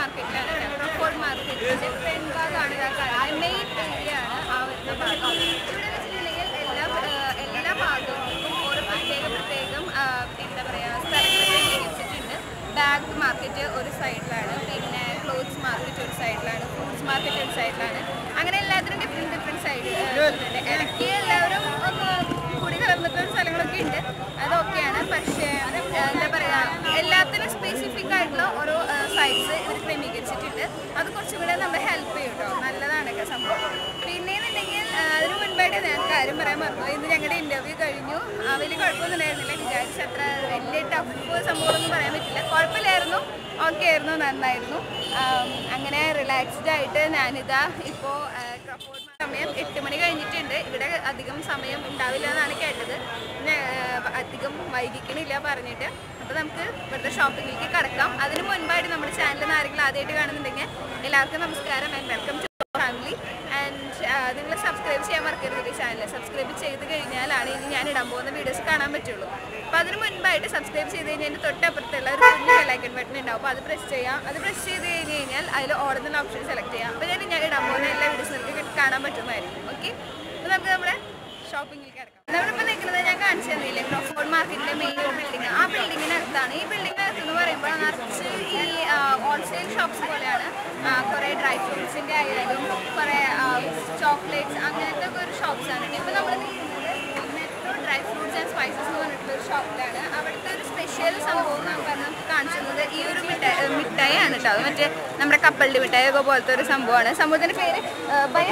മാർക്കറ്റിലാണ് Trafford മാർക്കറ്റിന്റെ front ഭാഗമാണ് ഇതാ കാണുന്നത് മെയിൻ ഏരിയ ആണ് ആ വരുന്ന ഭാഗം ഇവിടെ വെച്ചിട്ടുണ്ടെങ്കിൽ എല്ലാ ആ, എല്ലാ ഭാഗങ്ങൾക്കും ഓരോ പ്രത്യേക പ്രത്യേകം ആ, എന്താ പറയുക സ്ഥലങ്ങൾ ക്രമീകരിച്ചിട്ടുണ്ട് ബാഗ് മാർക്കറ്റ് ഒരു സൈഡിലാണ് പിന്നെ ക്ലോത്ത്സ് മാർക്കറ്റ് ഒരു സൈഡിലാണ് ഫ്രൂട്ട്സ് മാർക്കറ്റ് ഒരു സൈഡിലാണ് അങ്ങനെ എല്ലാത്തിനും ഡിഫറെൻറ്റ് ഡിഫറെൻറ്റ് സൈഡ് ഉണ്ട് ഇടയ്ക്ക് എല്ലാവരും ഒന്ന് കൂടി കലർന്നിട്ടുള്ള സ്ഥലങ്ങളൊക്കെ ഉണ്ട് അതൊക്കെയാണ് പക്ഷേ ആ, എന്താ പറയുക എല്ലാത്തിനും സ്പെസിഫിക് ആയിട്ടുള്ള ഓരോ സൈഡ്സ് ഇവർ ക്രമീകരിച്ചിട്ടുണ്ട് അത് കുറച്ചും കൂടെ നമ്മളെ ഹെൽപ്പ് ചെയ്യും കേട്ടോ നല്ലതാണ് ഒക്കെ സംഭവം പിന്നെയെന്നുണ്ടെങ്കിൽ ആ, അതിന് മുൻപായിട്ട് ഞാൻ കാര്യം പറയാൻ മറന്നു ഇന്ന് ഞങ്ങളുടെ ഇൻ്റർവ്യൂ കഴിഞ്ഞു ആ, വലിയ കുഴപ്പമൊന്നും ഉണ്ടായിരുന്നില്ല വിചാരിച്ച അത്ര വലിയ ടഫ് സംഭവമൊന്നും പറയാൻ പറ്റില്ല കുഴപ്പമില്ലായിരുന്നു ഓക്കെ ആയിരുന്നു നന്നായിരുന്നു ആം, അങ്ങനെ റിലാക്സ്ഡ് ആയിട്ട് ഞാനിതാ ഇപ്പോൾ ക്രഫോർഡ് സമയം എട്ട് മണി കഴിഞ്ഞിട്ടുണ്ട് ഇവിടെ അധികം സമയം ഉണ്ടാവില്ല എന്നാണ് കേട്ടത് പിന്നെ ആ, അധികം വൈകിക്കണില്ല പറഞ്ഞിട്ട് അപ്പോൾ നമുക്ക് ഇവിടുത്തെ ഷോപ്പിങ്ങിലേക്ക് കടക്കാം അതിന് മുൻപായിട്ട് നമ്മുടെ ചാനൽ ആരെങ്കിലും ആദ്യമായിട്ട് കാണുന്നുണ്ടെങ്കിൽ എല്ലാവർക്കും നമസ്കാരം and welcome to family and നിങ്ങൾ സബ്സ്ക്രൈബ് ചെയ്യാൻ മറക്കരുത് ഈ ചാനൽ സബ്സ്ക്രൈബ് ചെയ്ത് കഴിഞ്ഞാലാണ് ഇനി ഞാൻ ഇടാൻ പോകുന്ന വീഡിയോസ് കാണാൻ പറ്റുള്ളൂ അപ്പോൾ അതിന് മുൻപായിട്ട് സബ്സ്ക്രൈബ് ചെയ്ത് കഴിഞ്ഞാൽ എൻ്റെ തൊട്ടപ്പുറത്തുള്ള ഒരു കുഞ്ഞു ബെല്ലൈക്കൺ ബട്ടൺ ഉണ്ടാവും അപ്പോൾ അത് പ്രസ് ചെയ്യാം അത് പ്രസ് ചെയ്ത് കഴിഞ്ഞ് കഴിഞ്ഞാൽ അതിൽ ഓടുന്ന ഓപ്ഷൻ സെലക്ട് ചെയ്യാം അപ്പോൾ ഞാൻ ഞാൻ ഇടാൻ പോകുന്ന എല്ലാ വീഡിയോസും നിങ്ങൾക്ക് കാണാൻ പറ്റുന്നതായിരിക്കും ഓക്കെ അപ്പോൾ നമുക്ക് നമ്മുടെ ഷോപ്പിങ്ങിലേക്ക് കിടക്കാം നമ്മളിപ്പോൾ നിൽക്കുന്നത് ഞാൻ കാണിച്ചു തന്നില്ലേ ക്രോഫോർഡ് മാർക്കറ്റിലെ മെയിൻ ഒരു ബിൽഡിംഗ് ആ ബിൽഡിങ്ങിനകത്താണ് ഈ ബിൽഡിങ്ങിനകത്ത് എന്ന് പറയുമ്പോൾ നിറച്ച് ഈ ഹോൾസെയിൽ ഷോപ്സ് പോലെയാണ് ആ, കുറേ ഡ്രൈ ഫ്രൂട്ട്സിൻ്റെ ആയാലും കുറേ ചോക്ലേറ്റ്സ് അങ്ങനത്തെ ഒക്കെ ഒരു ഷോപ്സാണ് ഇപ്പോൾ നമ്മൾ നിൽക്കുന്നത് metro dry fruits and spices എന്ന് പറഞ്ഞിട്ടുള്ള ഒരു ഷോപ്പിലാണ് അവിടുത്തെ ഒരു സ്പെഷ്യൽ സംഭവം എന്ന് പറഞ്ഞാൽ കാണിച്ചു തന്നത് ഈ ഒരു മിഠായി ഏഹ് മിഠായിയാണ് കേട്ടോ അത് മറ്റേ നമ്മുടെ കപ്പലിൻ്റെ മിഠായി ഒക്കെ പോലത്തെ ഒരു സംഭവമാണ് സംഭവത്തിൻ്റെ പേര് ഏഹ് ഭയ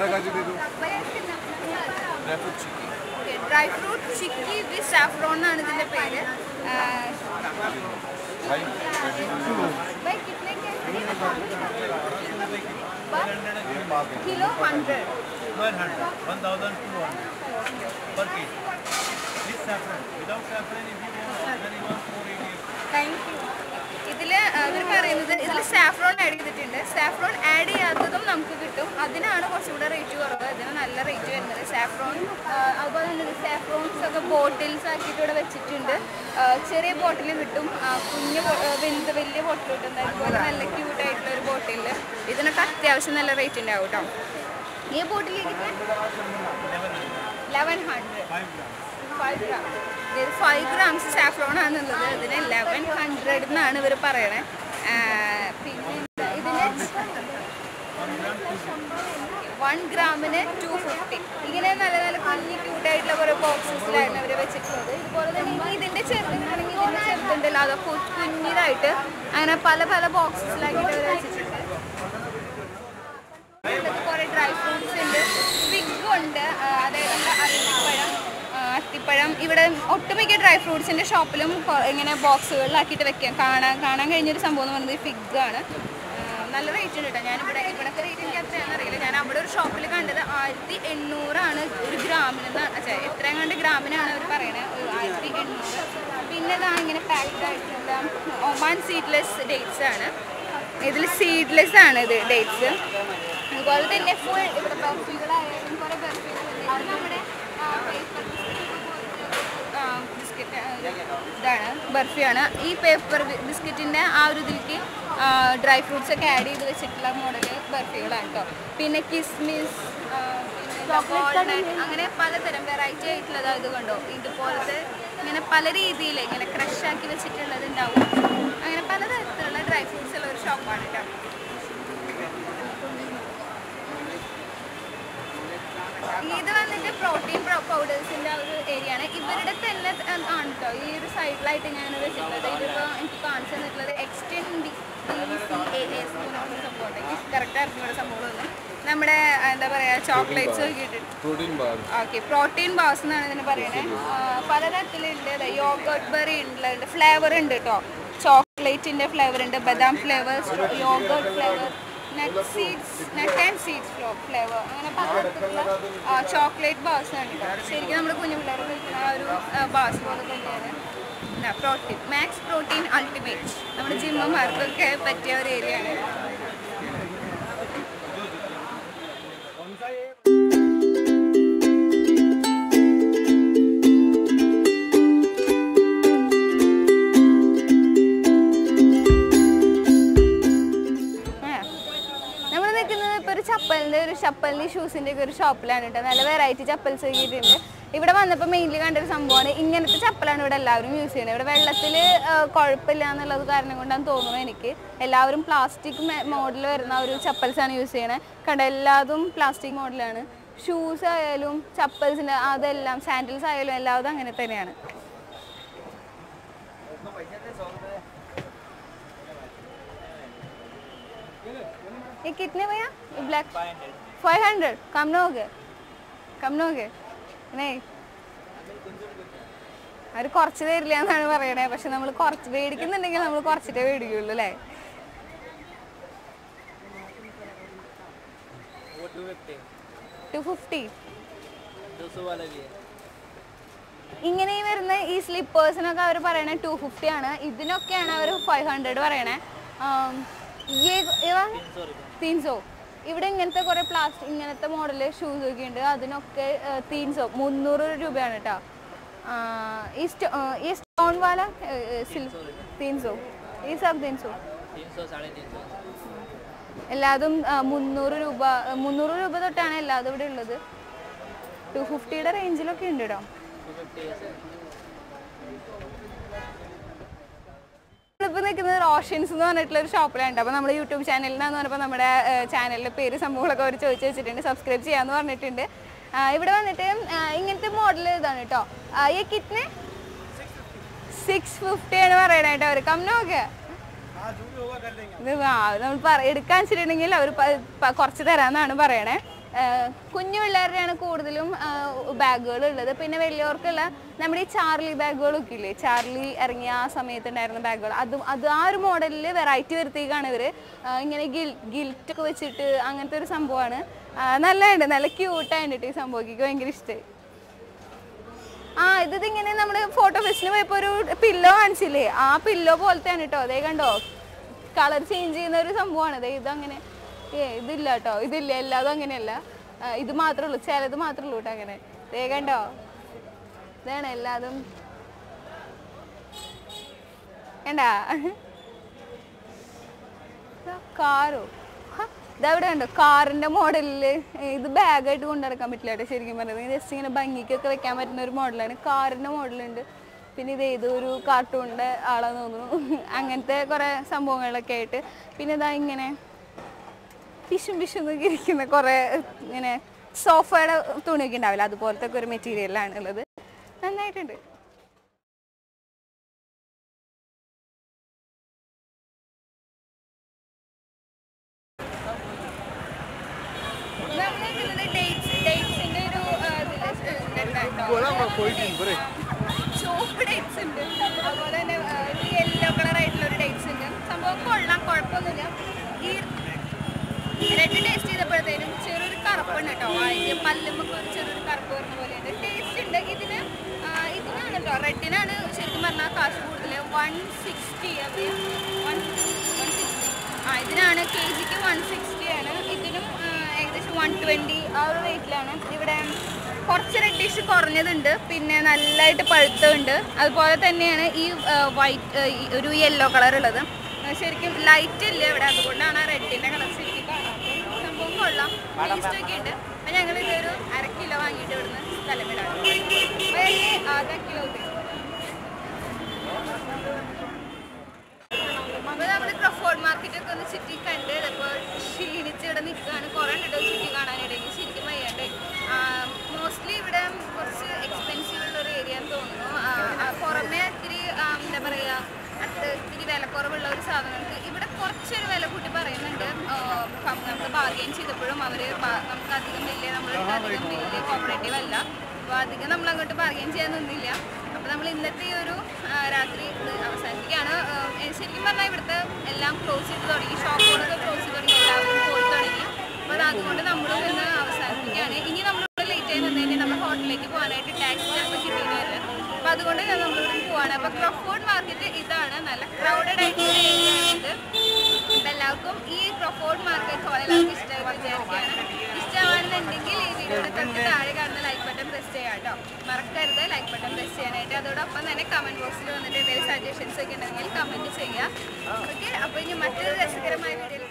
ഡ്രൈ ഫ്രൂട്ട് ചിക്കി വിത്ത് സാഫ്രോൺ എന്നാണ് ഇതിൻ്റെ പേര് kilo hundred 100, 1200 per kg. With saffron. Without saffron, if you want, then you want 480. Thank you ഇതിൽ അവർ പറയുന്നത് ഇതിൽ സാഫ്രോൺ ആഡ് ചെയ്തിട്ടുണ്ട് സാഫ്രോൺ ആഡ് ചെയ്യാത്തതും നമുക്ക് കിട്ടും അതിനാണ് കുറച്ചും കൂടെ റേറ്റ് കുറവ് അതിന് നല്ല റേറ്റ് വരുന്നത് സാഫ്രോൺ അതുപോലെ തന്നെ സാഫ്രോൺസ് ഒക്കെ ബോട്ടിൽസ് ആക്കിയിട്ട് ഇവിടെ വെച്ചിട്ടുണ്ട് ആ, ചെറിയ ബോട്ടിൽ കിട്ടും ആ, കുഞ്ഞ് ബോ- ആ, വലുത് വലിയ ബോട്ടിൽ കിട്ടും അതുപോലെ നല്ല ക്യൂട്ട് ആയിട്ടുള്ള ഒരു ബോട്ടിൽ ഇതിനൊക്കെ അത്യാവശ്യം നല്ല റേറ്റ് ഉണ്ടാവും കേട്ടോ ഈ ബോട്ടിലേക്ക് ലെവൻ ഹൺഡ്രഡ് ഫൈവ് ഗ്രാം ഇത് ഫൈവ് ഗ്രാംസ് സാഫ്രോൺ ആണെന്നുള്ളത് ഇതിന് ലെവൻ ഹൺഡ്രഡ് എന്നാണ് ഇവർ പറയണേ ആ, പിന്നെ എന്താ, ഇതിന് വൺ ഗ്രാമിന് ടു ഫിഫ്റ്റി ഇങ്ങനെ നല്ല നല്ല കുഞ്ഞി ക്യൂട്ടായിട്ടുള്ള കുറേ ബോക്സസിലാണ് അവർ വെച്ചിട്ടുള്ളത് ഇതുപോലെ തന്നെ ഇനി ഇതിൻ്റെ ചെറുതാണെങ്കിൽ ഇതിൻ്റെ ചെറുതുണ്ടല്ലോ അതൊക്കെ കുഞ്ഞിതായിട്ട് അങ്ങനെ പല പല ബോക്സസിലാക്കിയിട്ട് അവർ വെച്ചിട്ടുണ്ട് ഇതിലൊക്കെ കുറേ ഡ്രൈ ഫ്രൂട്ട്സ് ഉണ്ട് ഫിഗ് ഉണ്ട് ആ, അതായത് നമ്മുടെ അത്തിപ്പഴം ആ, അത്തിപ്പഴം ഇവിടെ ഒട്ടുമിക്ക ഡ്രൈ ഫ്രൂട്ട്സിൻ്റെ ഷോപ്പിലും കൊ- ഇങ്ങനെ ബോക്സുകളിലാക്കിയിട്ട് വെക്കാം കാണാൻ കാണാൻ കഴിഞ്ഞൊരു സംഭവം എന്ന് പറയുന്നത് ഫിഗ് ആണ് ആ, നല്ല റേറ്റ് ഉണ്ട് കേട്ടോ ഞാനിവിടെ ഇവിടുത്തെ റേറ്റ് എനിക്ക് അത്രയാണെന്ന് അറിയില്ല ഞാൻ അവിടെ ഒരു ഷോപ്പിൽ കണ്ടത് ആയിരത്തി എണ്ണൂറാണ് ഒരു ഗ്രാമിന് അച്ഛാ എത്രയും കണ്ട് ഗ്രാമിനാണ് അവർ പറയണത് ഒരു ആയിരത്തി എണ്ണൂറ് പിന്നെ ഇതാ ഇങ്ങനെ പാക്ഡ് ആയിട്ടുള്ള ഒമാൻ സീഡ്ലെസ് ഡേറ്റ്സ് ആണ് ഇതിൽ സീഡ്ലെസ് ആണ് ഇത് ഡേറ്റ്സ് അതുപോലെ തന്നെ ഫുൾ ഇവിടെ ബർഫികളായാലും കുറേ ബർഫികളുണ്ട് ഇത് നമ്മുടെ പേപ്പർ ബിസ്ക്കറ്റ് ഇതാണ് ബർഫിയാണ് ഈ പേപ്പർ ബിസ്ക്കറ്റിൻ്റെ ആ ഒരു ഇതിലേക്ക് ഡ്രൈ ഫ്രൂട്ട്സ് ഒക്കെ ആഡ് ചെയ്ത് വെച്ചിട്ടുള്ള മോഡൽ ബർഫികളാണ് കേട്ടോ പിന്നെ കിസ്മിസ് അങ്ങനെ പലതരം വെറൈറ്റി ആയിട്ടുള്ളത് ഇത് കണ്ടോ ഇതുപോലത്തെ ഇങ്ങനെ പല രീതിയിൽ ഇങ്ങനെ ക്രഷ് ആക്കി വെച്ചിട്ടുള്ളത് ഉണ്ടാവും അങ്ങനെ പലതരത്തിലുള്ള ഡ്രൈ ഫ്രൂട്ട്സ് ഉള്ള ഒരു ഷോപ്പാണ് കേട്ടോ ഇത് വന്നിട്ട് പ്രോട്ടീൻ പൗഡേഴ്സിന്റെ ഒരു ഏരിയ ആണ് ഇവരുടെ തന്നെ ആണ് കേട്ടോ ഈ ഒരു സൈഡിലായിട്ട് ഞാൻ വെച്ചിട്ടുള്ളത് ഇതിപ്പോൾ എനിക്ക് കാണിച്ചു തന്നിട്ടുള്ളത് എക്സ്റ്റെൻ ഡി സി എ എസ് സംഭവം എനിക്ക് കറക്റ്റ് അറിഞ്ഞൂടെ സംഭവമൊന്നും നമ്മുടെ ആ, എന്താ പറയുക ചോക്ലേറ്റ്സ് നോക്കിയിട്ട് protein bar okay protein bars എന്നാണ് ഇതിന് പറയുന്നത് പലതരത്തിലുണ്ട് യോഗർട്ട് ബെറി ഉണ്ട് ഫ്ലേവർ ഉണ്ട് കേട്ടോ ചോക്ലേറ്റിന്റെ ഫ്ലേവർ ഉണ്ട് ബദാം flavour yoghurt flavour nut seeds nut and seeds flavour അങ്ങനെ പലതരത്തിലുള്ള ചോക്ലേറ്റ് ബാസ് ആണ് കേട്ടോ ശരിക്കും നമ്മൾ കുഞ്ഞു പിള്ളേർ കഴിക്കുന്ന ആ ഒരു ബാസ് പോലെ തന്നെയാണ് പ്രോട്ടീൻ മാക്സ് പ്രോട്ടീൻ അൾട്ടിമേറ്റ് നമ്മുടെ ജിമ്മന്മാർക്കൊക്കെ പറ്റിയ ഒരു ഏരിയ ആണ് സാൻഡലിൻ്റെ ഒരു ചപ്പലിൻ്റെ ഷൂസിൻ്റെ ഒക്കെ ഒരു ഷോപ്പിലാണ് കേട്ടോ നല്ല വെറൈറ്റി ചപ്പൽസ് നോക്കിയിട്ടുണ്ട് ഇവിടെ വന്നപ്പോൾ മെയിൻലി കണ്ടൊരു സംഭവമാണ് ഇങ്ങനത്തെ ചപ്പലാണ് ഇവിടെ എല്ലാവരും യൂസ് ചെയ്യുന്നത് ഇവിടെ വെള്ളത്തിൽ കുഴപ്പമില്ല എന്നുള്ളത് കാരണം കൊണ്ടാണ് തോന്നുന്നു എനിക്ക് എല്ലാവരും പ്ലാസ്റ്റിക് മോഡൽ വരുന്ന ഒരു ചപ്പൽസാണ് യൂസ് ചെയ്യണത് കണ്ട എല്ലാതും പ്ലാസ്റ്റിക് മോഡലാണ് ഷൂസ് ആയാലും ചപ്പൽസിൻ്റെ അതെല്ലാം സാൻഡൽസ് ആയാലും എല്ലാതും അങ്ങനെ തന്നെയാണ് ये कितने भैया ये ब्लैक फाइव हंड्रेड कम न हो गए कम न हो गए नहीं അവർ കുറച്ച് തരില്ല എന്നാണ് പറയണേ പക്ഷെ നമ്മൾ കുറച്ച് മേടിക്കുന്നുണ്ടെങ്കിൽ നമ്മൾ കുറച്ചിട്ടേ മേടിക്കുള്ളൂ അല്ലേ वो टू फिफ्टी ടു ഫിഫ്റ്റി दो सौ वाला भी है ഇങ്ങനെ ഈ വരുന്ന ഈ സ്ലിപ്പേഴ്സിനൊക്കെ അവർ പറയണേ ടു ഫിഫ്റ്റി ആണ് ഇതിനൊക്കെയാണ് അവർ ഫൈവ് ഹൺഡ്രഡ് പറയണേ ആം, ये- ഇവ सौ रुपये തീൻസോ ഇവിടെ ഇങ്ങനത്തെ കുറെ പ്ലാസ്റ്റിക് ഇങ്ങനത്തെ മോഡൽ ഷൂസ് ഒക്കെ ഉണ്ട് അതിനൊക്കെ തീൻസോ മുന്നൂറ് രൂപയാണ് കേട്ടോ ഈ സ്റ്റോ- ആ, ഈ സ്റ്റോൺ വാല തീൻസോ ഈ സബ് തീൻസോ तीन सौ साढ़े तीन सौ എല്ലാതും ആ, മുന്നൂറ് രൂപ ആ, മുന്നൂറ് രൂപ തൊട്ടാണ് എല്ലാതും ഇവിടെ ഉള്ളത് ടു ഫിഫ്റ്റിയുടെ റേഞ്ചിലൊക്കെ ഉണ്ട് കേട്ടോ टू फिफ्टी है सर നമ്മളിപ്പോൾ നിൽക്കുന്നത് റോഷൻസ് എന്ന് പറഞ്ഞിട്ടുള്ള ഒരു ഷോപ്പിലാണ് അപ്പോൾ നമ്മുടെ യൂട്യൂബ് ചാനലിൽ നിന്നാന്ന് പറഞ്ഞപ്പോൾ നമ്മുടെ ചാനലിലെ പേര് സംഭവങ്ങളൊക്കെ അവർ ചോദിച്ചു വെച്ചിട്ടുണ്ട് സബ്സ്ക്രൈബ് ചെയ്യാമെന്ന് പറഞ്ഞിട്ടുണ്ട് ആ, ഇവിടെ വന്നിട്ട് ആ, ഇങ്ങനത്തെ മോഡൽ ഇതാണ് കേട്ടോ ആ, ഈ കിറ്റിന് സിക്സ് ഫിഫ്റ്റി ആണ് പറയണേ കേട്ടോ അവർ കമ്മനൊക്കെ ഇത് ആ, നമ്മൾ പറ എടുക്കാൻ വെച്ചിട്ടുണ്ടെങ്കിൽ അവർ കുറച്ച് തരാമെന്നാണ് പറയണേ ആ, കുഞ്ഞു പിള്ളേരുടെയാണ് കൂടുതലും ബാഗുകൾ ഉള്ളത് പിന്നെ വലിയവർക്കുള്ള നമ്മുടെ ഈ ചാർലി ബാഗുകളൊക്കെ ഇല്ലേ ചാർലി ഇറങ്ങിയ ആ സമയത്ത് ഉണ്ടായിരുന്ന ബാഗുകൾ അതും അത് ആ ഒരു മോഡലിൽ വെറൈറ്റി വരുത്തിയേക്കാണ് ഇവർ ഇങ്ങനെ ഗിൽ ഗിൽറ്റ് ഒക്കെ വെച്ചിട്ട് അങ്ങനത്തെ ഒരു സംഭവമാണ് ആ, നല്ലതുണ്ട് നല്ല ക്യൂട്ടായിട്ട് ഈ സംഭവം എനിക്ക് ഭയങ്കര ഇഷ്ടമായി ആ ഇത് ഇങ്ങനെ നമ്മൾ ഫോട്ടോ ഫെസ്റ്റിന് പോയപ്പോൾ ഒരു പില്ലോ കാണിച്ചില്ലേ ആ പില്ലോ പോലത്തെയാണ് കേട്ടോ അതേ കണ്ടോ കളർ ചേഞ്ച് ചെയ്യുന്ന ഒരു സംഭവമാണ് ദേ ഇതങ്ങനെ ഏ ഇതില്ല കേട്ടോ ഇതില്ല എല്ലാതും അങ്ങനെയല്ല ആ, ഇത് മാത്രമേ ഉള്ളൂ ചിലത് മാത്രമേ ഉള്ളൂ കേട്ടോ അങ്ങനെ ദേ കണ്ടോ ഇതാണ് എല്ലാതും കണ്ടാ കാറോ ഇതവിടെ കണ്ടോ കാറിന്റെ മോഡലില് ഇത് ബാഗായിട്ട് കൊണ്ടു നടക്കാൻ പറ്റില്ല കേട്ടോ ശരിക്കും പറഞ്ഞത് ജസ്റ്റ് ഇങ്ങനെ ഭംഗിക്കൊക്കെ വെക്കാൻ പറ്റുന്ന ഒരു മോഡലാണ് കാറിന്റെ മോഡലുണ്ട് പിന്നെ ഇത് ഏതോ ഒരു കാർട്ടൂണിന്റെ ആളാന്ന് തോന്നുന്നു അങ്ങനത്തെ കുറെ സംഭവങ്ങളൊക്കെ ആയിട്ട് പിന്നെ ഇതാ ഇങ്ങനെ പിശും പിശും എന്നൊക്കെ ഇരിക്കുന്ന കുറെ ഇങ്ങനെ സോഫയുടെ തുണിയൊക്കെ ഉണ്ടാവില്ല അതുപോലത്തെ ഒക്കെ ഒരു മെറ്റീരിയലാണ് ഉള്ളത് നന്നായിട്ടുണ്ട് ഡേറ്റ്സിന്റെ ഒരു ചുവപ്പ് ഡേറ്റ്സ് ഉണ്ട് അതുപോലെ തന്നെ ആ, ഒരു യെല്ലോ കളർ ആയിട്ടുള്ള ഒരു ഡേറ്റ്സ് ഉണ്ട് സംഭവം കൊള്ളാം കുഴപ്പമൊന്നുമില്ല ഈ റെഡ് ടേസ്റ്റ് ചെയ്തപ്പോഴത്തേനും ചെറിയൊരു കറുപ്പുണ്ട് കേട്ടോ അതിന്റെ പല്ലുമ്പൊക്കെ ഒരു ചെറിയൊരു കറുപ്പ് വരുന്ന പോലെയുണ്ട് ടേസ്റ്റ് ഉണ്ട് ഇതിന് ആ, ഇതിനാണ് കേട്ടോ റെഡിനാണ് ശരിക്കും പറഞ്ഞാൽ കാശ് കൂടുതൽ വൺ സിക്സ്റ്റി അത് വൺ വൺ സിക്സ്റ്റി ആ ഇതിനാണ് കെ ജിക്ക് വൺ സിക്സ്റ്റി ആണ് ഇതിനും ആ, ഏകദേശം വൺ ട്വൻറ്റി ആ ഒരു റേറ്റിലാണ് ഇവിടെ കുറച്ച് റെഡിഷ് കുറഞ്ഞതുണ്ട് പിന്നെ നല്ലതായിട്ട് പഴുത്തുണ്ട് അതുപോലെ തന്നെയാണ് ഈ വൈറ്റ് ഒരു യെല്ലോ കളർ ഉള്ളത് ആ, ശരിക്കും ലൈറ്റ് ഇല്ല ഇവിടെ അതുകൊണ്ടാണ് ആ റെഡിൻ്റെ കളർ ശരിക്കും കാണാത്തത് സംഭവം കൊള്ളാം ടേസ്റ്റ് ഒക്കെ ഉണ്ട് അപ്പം ഞങ്ങൾ ഇതൊരു അര കിലോ വാങ്ങിയിട്ട് ഇവിടുന്ന് സ്ഥലം വിടാം വലിയ ആധാ കിലോ അപ്പോൾ നമ്മൾ ക്രഫോർഡ് മാർക്കറ്റ് ഒക്കെ ഒന്ന് ചുറ്റി കണ്ട് അപ്പോൾ ക്ഷീണിച്ച് ഇവിടെ നിൽക്കുകയാണ് കുറേ ഉണ്ട് കേട്ടോ ചുറ്റി കാണാനിടയിൽ ശരിക്കും വയ്യാണ്ട് മോസ്റ്റ്ലി ഇവിടെ കുറച്ച് എക്സ്പെൻസീവ് ഉള്ള ഒരു ഏരിയ എന്ന് തോന്നുന്നു ആ, ആ, പുറമെ ഇത്തിരി ആ, എന്താ പറയുക അത് ഇത്തിരി വിലക്കുറവുള്ള ഒരു സാധനങ്ങൾക്ക് ഇവിടെ കുറച്ചൊരു വില കൂട്ടി പറയുന്നുണ്ട് ആ, കം- നമുക്ക് ബാർഗെയിൻ ചെയ്തപ്പോഴും അവർ നമുക്ക് അധികം വലിയ നമ്മളുടെ അധികം വലിയ കോപ്പറേറ്റീവ് അല്ല അപ്പോൾ അധികം നമ്മൾ അങ്ങോട്ട് ബാർഗെയിൻ ചെയ്യാൻ നിന്നില്ല അപ്പോൾ നമ്മൾ ഇന്നത്തെ ഈ ഒരു ആ, രാത്രി ഇത് അവസാനിപ്പിക്കുകയാണ് ആ, ഏ, ശരിക്കും പറഞ്ഞാൽ ഇവിടുത്തെ എല്ലാം ക്ലോസ് ചെയ്ത് തുടങ്ങി ഷോപ്പുകളൊക്കെ ക്ലോസ് ചെയ്ത് തുടങ്ങി എല്ലാവരും പോയി തുടങ്ങി അപ്പോൾ അത് അതുകൊണ്ട് നമ്മളും ഇന്ന് അവസാനിപ്പിക്കുകയാണ് ഇനി നമ്മളിവിടെ ലേറ്റ് ആയി നിന്ന് കഴിഞ്ഞാൽ നമ്മൾ ഹോട്ടലിലേക്ക് പോകാനായിട്ട് ടാക്സി ചിലപ്പോൾ കിട്ടിയെന്ന് വരില്ല അപ്പോൾ അതുകൊണ്ട് ഞാൻ നമ്മളിവിടെ പോവാണ് അപ്പോൾ ക്രോഫോർഡ് മാർക്കറ്റ് ഇതാണ് നല്ല ക്രൗഡഡ് ആയിട്ടുള്ള ഏരിയ ഇത് അപ്പോൾ എല്ലാവർക്കും ഈ ക്രോഫോർഡ് മാർക്കറ്റ് പോലെ എല്ലാവർക്കും ഇഷ്ടമായി വിചാരിക്കുകയാണ് ഇഷ്ടമാണെന്നുണ്ടെങ്കിൽ ഈ വീഡിയോയുടെ തൊട്ട് താഴെ കാണുന്ന ലൈക്ക് ബട്ടൺ പ്രസ് ചെയ്യാം കേട്ടോ മറക്കരുത് ലൈക്ക് ബട്ടൺ പ്രസ് ചെയ്യാനായിട്ട് അതോടൊപ്പം തന്നെ കമൻറ്റ് ബോക്സിൽ വന്നിട്ട് എന്തെങ്കിലും സജഷൻസ് ഒക്കെ ഉണ്ടെങ്കിൽ കമൻറ്റ് ചെയ്യുക ഓക്കെ അപ്പോൾ ഇനി മറ്റൊരു രസകരമായ വീഡിയോയിൽ